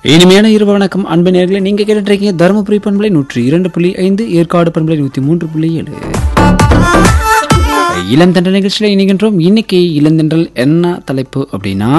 இனிமையான இரவு வணக்கம் அன்பு நேர்களை நீங்க கேட்டுருக்கீங்க தருமபுரி பண்பலை நூற்றி இரண்டு புள்ளி ஐந்து ஏற்காடு பண்பலை நூற்றி மூன்று புள்ளி ஏழு இளம் தண்டல் நிகழ்ச்சியில் இணைகின்றோம் இன்னைக்கு இளந்தென்றல் என்ன தலைப்பு அப்படின்னா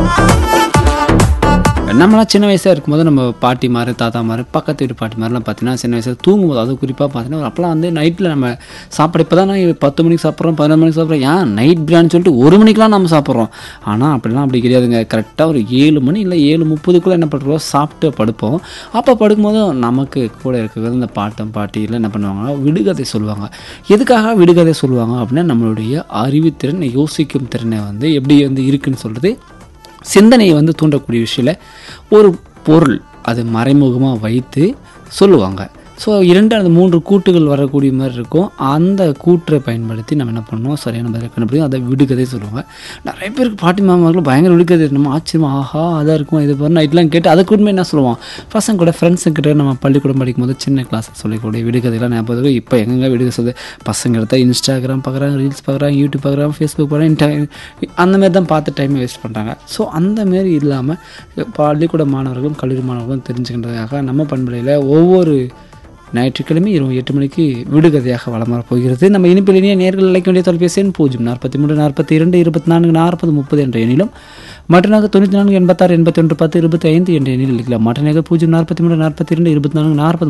நம்மளாம் சின்ன வயசாக இருக்கும்போது நம்ம பாட்டி மாதிரி தாத்தா மாதிரி பக்கத்து வீட்டு பாட்டி மாதிரிலாம் பார்த்தீங்கன்னா சின்ன வயசில் தூங்கும்போது அது குறிப்பாக பார்த்தீங்கன்னா அப்போலாம் வந்து நைட்டில் நம்ம சாப்பிட இப்போ தான் பத்து மணிக்கு சாப்பிட்றோம் பதினொரு மணிக்கு சாப்பிட்றோம் ஏன் நைட் பிரியாணி சொல்லிட்டு ஒரு மணிக்கெலாம் நம்ம சாப்பிட்றோம் ஆனால் அப்படிலாம் அப்படி கிடையாதுங்க கரெக்டாக ஒரு ஏழு மணி இல்லை ஏழு முப்பதுக்குள்ளே என்ன பண்ணுறோம் சாப்பிட்டு படுப்போம் அப்போ படுக்கும்போது நமக்கு கூட இருக்கிறது இந்த பாட்டம் பாட்டியில் என்ன பண்ணுவாங்கன்னா விடுகதை சொல்லுவாங்க எதுக்காக விடுகதை சொல்லுவாங்க அப்படின்னா நம்மளுடைய அறிவுத்திறன் யோசிக்கும் திறனை வந்து எப்படி வந்து இருக்குன்னு சொல்கிறது சிந்தனையை வந்து தூண்டக்கூடிய விஷயம் ஒரு பொருள் அது மறைமுகமாக வைத்து சொல்லுவாங்க ஸோ இரண்டு அல்லது மூன்று கூட்டுகள் வரக்கூடிய மாதிரி இருக்கும் அந்த கூற்றை பயன்படுத்தி நம்ம என்ன பண்ணோம் சரியான பதில் கண்டுபிடிக்கும் அதை விடுகதை சொல்லுவாங்க நிறைய பேருக்கு பாட்டி மாமார்களும் பயங்கர விடுகதை நம்ம ஆச்சரியமா ஆஹா அதாக இருக்கும் இது பாரு நைட்லாம் கேட்டு அதுக்கு உண்மை என்ன சொல்லுவோம் பசங்க கூட ஃப்ரெண்ட்ஸுக்கிட்ட நம்ம பள்ளிக்கூடம் படிக்கும்போது சின்ன கிளாஸ் சொல்லக்கூடிய விடுகதைலாம் ஞாபகம் இருக்கும் இப்போ எங்கெங்க விடுகதை சொல்லுது பசங்க எடுத்தால் இன்ஸ்டாகிராம் பார்க்குறாங்க ரீல்ஸ் பார்க்குறாங்க யூடியூப் பார்க்குறாங்க ஃபேஸ்புக் பார்க்குறாங்க அந்த மாதிரி தான் பார்த்து டைமை வேஸ்ட் பண்ணுறாங்க ஸோ அந்த மாரி இல்லாமல் பள்ளிக்கூட மாணவர்களும் கல்லூரி மாணவர்களும் தெரிஞ்சுக்கின்றதுக்காக நம்ம பண்பலையில் ஒவ்வொரு ஞாயிற்றுக்கிழமை இரவு எட்டு மணிக்கு விடுகதையாக வளம் போகிறது நம்ம இனிப்பில் இனிய நேர்கள் அழைக்க வேண்டிய தொலைபேசி எண் பூஜ்ஜியம் நாற்பத்தி மூன்று நாற்பத்தி இரண்டு இருபத்தி நான்கு நாற்பது முப்பது என்ற எண்ணிலும் மற்றனாக தொண்ணூற்றி நான்கு எண்பத்தாறு எண்பத்தி ஒன்று பத்து இருபத்தி ஐந்து என்ற எண்ணில் அளிக்கலாம் மற்றனாக பூஜ்ஜியம் நாற்பத்தி மூன்று நாற்பத்தி இரண்டு இருபத்தி நான்கு நாற்பது